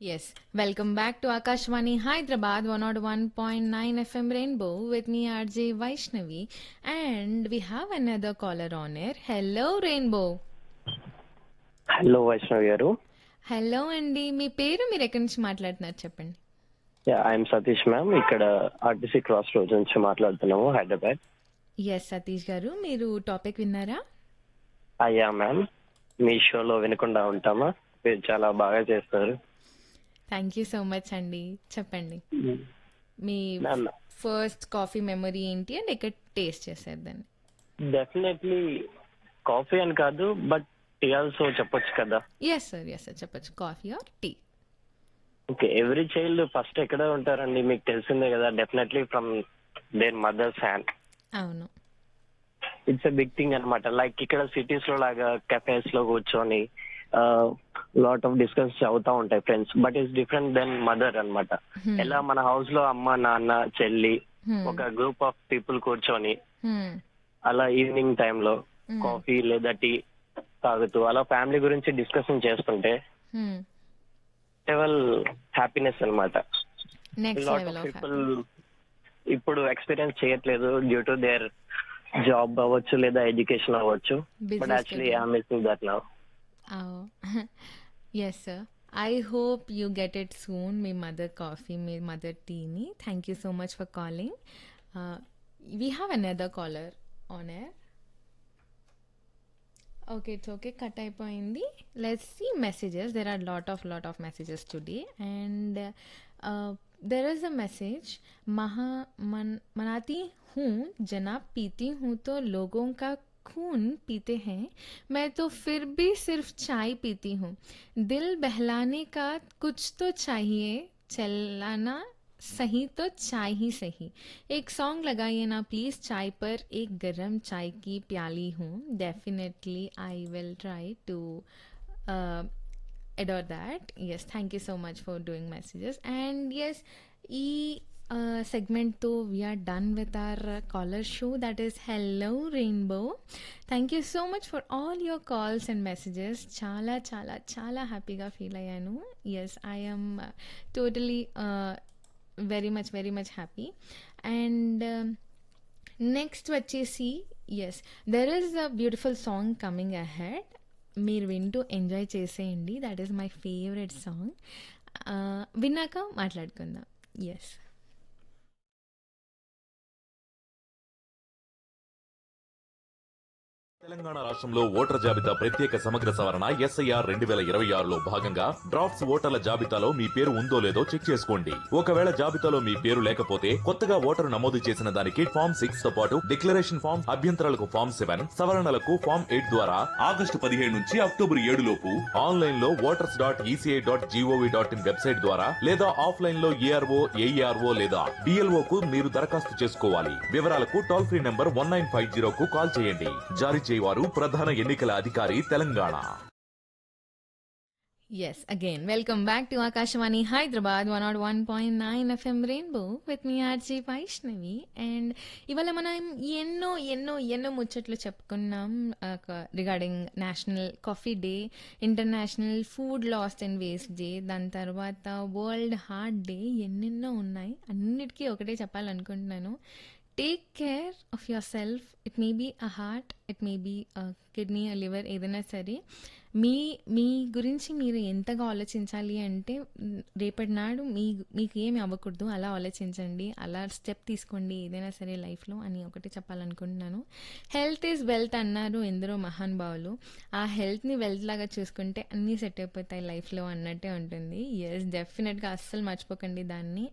Yes, welcome back to Akashvani Hyderabad 101.9 FM Rainbow with me RJ Vaishnavi and we have another caller on air. Hello Rainbow. Hello Vaishnav గారు hello అండి మీ పేరు మీరు ఎక్కడి నుంచి మాట్లాడుతున్నారు చెప్పండి ఐఎమ్ సతీష్ మ్యామ్ ఇక్కడ ఆర్టీసీ క్రాస్ రోడ్ నుంచి మాట్లాడుతున్నాము హైదరాబాద్ ఎస్ సతీష్ గారు మీరు టాపిక్ విన్నారా అయ్యా మ్యామ్ మీ షోలో వినకుండా ఉంటామా మీరు చాలా బాగా చేస్తారు థ్యాంక్ యూ సో మచ్ అండి చెప్పండి మీ మ్యామ్ ఫస్ట్ కాఫీ మెమరీ ఏంటి అండ్ ఎక్కడ టేస్ట్ చేశారు దాన్ని డెఫినెట్లీ కాఫీ అని కాదు బట్ టీ ఆల్సో చెప్పొచ్చు కదా ఎస్ సార్ ఎస్ సార్ చెప్పచ్చు coffee or tea okay every child first ఎక్కడ ఉంటారండి మీకు తెలిసిందే కదా definitely from their mother's hand అవును ఇట్స్ ఎ బిగ్ థింగ్ అనమాట లైక్ ఇక్కడ సిటీస్ లో లాగా కెఫేస్ లో కూర్చొని లాట్ ఆఫ్ డిస్కస్ అవుతా ఉంటాయి friends but it's different than mother అన్నమాట ఎలా మన హౌస్ లో అమ్మ నాన్న చెల్లి Hmm. ఒక గ్రూప్ ఆఫ్ పీపుల్ కూర్చొని Hmm. అలా ఈవినింగ్ టైంలో Hmm. కాఫీ లేదా టీ తాగుతూ అలా ఫ్యామిలీ గురించి డిస్కషన్ చేస్తుంటే Hmm. లెవెల్ హ్యాపీనెస్ అనమాట next lot level of of people ఇప్పుడు ఎక్స్పీరియన్స్ చేయట్లేదు డ్యూ టు దేర్ జాబ్ అవ్వచ్చు లేదా ఎడ్యుకేషన్ అవ్వచ్చు Busy but actually I'm missing that now Oh, yes, sir. I hope you get it soon. మీ mother coffee మీ mother టీని thank you so much for calling we have another caller on air okay it's okay cut అయిపోయింది let's see messages there are lot of lot of messages today and there is a message महा मन मनाती हूँ जनाब पीती हूँ तो लोगों का खून पीते हैं मैं तो फिर भी सिर्फ चाय पीती हूँ दिल बहलाने का कुछ तो चाहिए चलाना सही तो चाय ही सही एक सॉन्ग लगाइए ना प्लीज़ चाय पर एक गरम चाय की प्याली हूँ definitely I will try to adore that yes thank you so much for doing messages and yes e uh, segment though we are done with our uh, caller show that is hello rainbow thank you so much for all your calls and messages chala chala chala happy ga feel ayyanu yes i am uh, totally uh, very much very much happy and um, next వచ్చేసి yes there is a beautiful song coming ahead మీరు వింటూ enjoy చేసేయండి that is my favourite song విన్నాక మాట్లాడుకుందాం yes Telangana రాష్ట్రంలో ఓటర్ల జాబితా ప్రత్యేక సమగ్ర సవరణ ఎస్ఐఆర్ రెండు వేల ఇరవై ఆరులో భాగంగా డ్రాఫ్ట్స్ ఓటర్ల జాబితాలో మీ పేరు ఉందో లేదో చెక్ చేసుకోండి ఒకవేళ జాబితాలో మీ పేరు లేకపోతే కొత్తగా ఓటరు నమోదు చేసిన దానికి ఫామ్ సిక్స్ తో పాటు డిక్లరేషన్ ఫామ్ అభ్యంతరాలకు ఫామ్ సెవెన్ సవరణలకు ఫామ్ ఎయిట్ ద్వారా ఆగస్టు పదిహేడు నుంచి అక్టోబర్ ఏడు లోపు ఆన్లైన్ లో voters dot ECI dot G O V dot in website ద్వారా లేదా ఆఫ్లైన్ లో ఏఆర్ఓ ఏఈఆర్ఓ లేదా డిఎల్ఓ కు మీరు దరఖాస్తు చేసుకోవాలి వివరాలకు toll free number one nine five zero కు కాల్ చేయండి జారీ చేయవారు ప్రధాన ఎన్నికల అధికారి Telangana Yes, again, welcome back to Akashvani Hyderabad 101.9 FM Rainbow with me RJ Vaishnavi and ఇవాళ మనం ఎన్నో ఎన్నో ఎన్నో ముచ్చట్లు చెప్పుకున్నాం regarding national coffee day international food lost and waste day దాని తర్వాత వరల్డ్ హార్ట్ డే ఎన్నెన్నో ఉన్నాయి అన్నిటికీ ఒకటే చెప్పాలనుకుంటున్నాను take care of yourself it may be a heart it may be kidney liver ఏదైనా సరే మీ మీ గురించి మీరు ఎంతగా ఆలోచించాలి అంటే మ్, రేపటి నాడు మీ మీకు ఏమి అవ్వకూడదు అలా ఆలోచించండి అలా స్టెప్ తీసుకోండి ఏదైనా సరే లైఫ్లో అని ఒకటి చెప్పాలనుకుంటున్నాను హెల్త్ ఈజ్ వెల్త్ అన్నారు ఎందరో మహానుభావులు ఆ హెల్త్ని వెల్త్ లాగా చూసుకుంటే అన్నీ సెట్ అయిపోతాయి లైఫ్లో అన్నట్టే ఉంటుంది ఎస్ డెఫినెట్గా అస్సలు మర్చిపోకండి దాన్ని